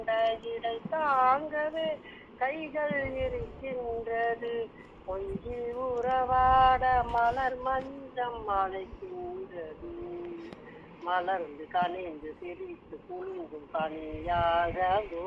இடை தாங்கவே கைகள் இருக்கின்றது கொஞ்சி உறவாட மலர் மஞ்சம் அழைக்கின்றது மலர்ந்து கனிந்து சிரித்து குலுங்கும் பணியாகவோ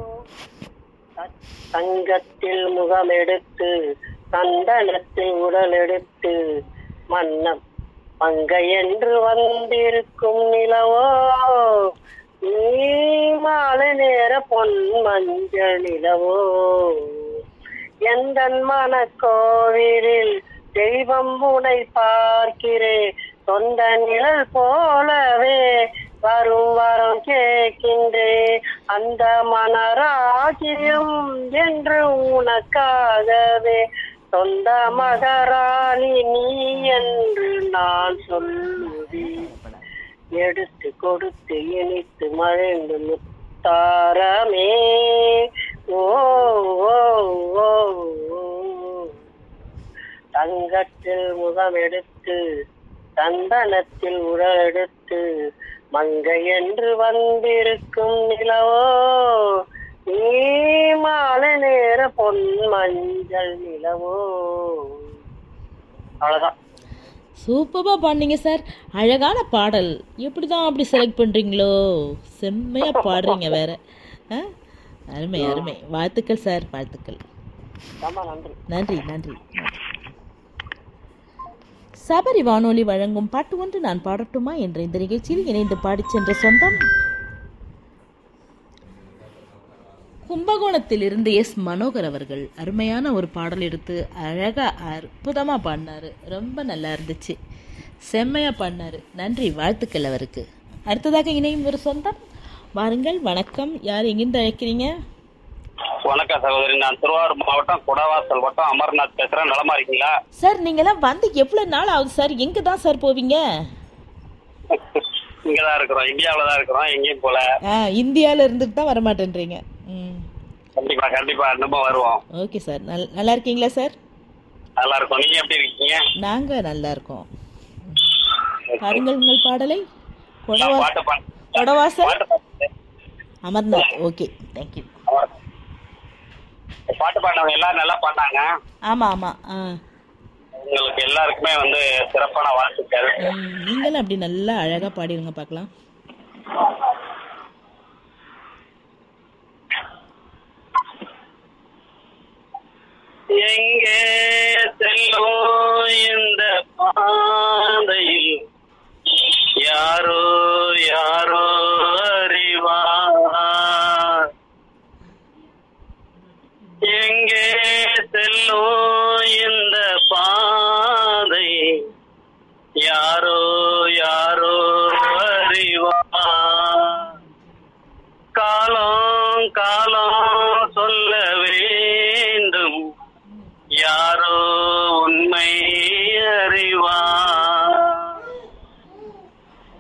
தங்கத்தில் முகம் எடுத்து சந்தனத்தில் உடல் எடுத்து மன்னம் மங்கை என்று வந்திருக்கும் நிலவோ நீ மாலை நேர பொன் மஞ்சள் நிலவோ எந்த மனக்கோவிலில் தெய்வம் உனை பார்க்கிறேன் சொந்த நிழல் போலவே வரும் வரம் கேட்கின்றேன் அந்த மனராஜ்யம் என்று உனக்காகவே சொந்த மகராணி நீ என்று நான் சொல்லுவேன் எடுத்து கொடுத்து இனித்து மழைந்து முத்தாரமே ஓ ஓ ஓ ஓ. தங்கத்தில் முகம் எடுத்து சந்தனத்தில் உடல் எடுத்து மங்கை என்று வந்திருக்கும் நிலவோ நீ மாலை நேர பொன் மஞ்சள் நிலவோ அவ்வளவுதான் சூப்பராக பாடினீங்க சார் அழகான பாடல் எப்படி தான் அப்படி செலக்ட் பண்ணுறீங்களோ செம்மையாக பாடுறீங்க வேற ஆ அருமை அருமை வாழ்த்துக்கள் சார் வாழ்த்துக்கள் ரொம்ப நன்றி நன்றி நன்றி சபரி வானொலி வழங்கும் பாட்டு ஒன்று நான் பாடட்டுமா என்ற இந்த நிகழ்ச்சியில் இணைந்து பாடிச் சென்ற சொந்தம் கும்பகோணத்தில் இருந்து எஸ் மனோகர் அவர்கள் அருமையான ஒரு பாடல் எடுத்து அழகா அற்புதமா பாடினாரு ரொம்ப நல்லா இருந்துச்சு செம்மையா பாடினாரு நன்றி வாழ்த்துக்கள் அவருக்கு அடுத்ததாக இணையும் ஒரு சொந்தம் வாருங்கள் வணக்கம் யார் எங்கிருந்து அழைக்கிறீங்க வணக்கம் சகோதரி நான் திருவாரூர் மாவட்டம் குடவாசல் வட்டம் அமர்நாத் பேசுறேன் நலமா இருக்கீங்களா சார் நீங்கெல்லாம் வந்து எவ்வளோ நாள் ஆகுது சார் எங்கே தான் சார் போவீங்க இங்கதான் இருக்கிறோம் இந்தியாவில தான் இருக்கிறோம் எங்கேயும் போல ஆ இந்தியாவில் இருந்துட்டு தான் வரமாட்டேன்றீங்க ம் கண்டிப்பா கண்டிப்பா நம்ம வருவோம் ஓகே சார் நல் நல்லா இருக்கீங்களா சார் நல்லா இருக்கும் நீங்க எப்படி இருக்கீங்க நாங்கள் நல்லா இருக்கோம் பாருங்கள் உங்கள் பாடலை நான் கொடவா பாட்டு பாடு- கொடவாசல் பாட்டு பாடு- அமர்நாத் ஓகே தேங்க்யூ பாட்டு பாடினவங்க எல்லாரும் நல்லா பண்ணாங்க ஆமாம் ஆமாம் ஆ உங்களுக்கு எல்லாருக்குமே வந்து சிறப்பான வாழ்த்துக்கள் ம், நீங்களும் அப்படி நல்லா அழகாக பாடிடுங்க பார்க்கலாம் எங்கே செல்லும் இந்த பாதையில் யாரோ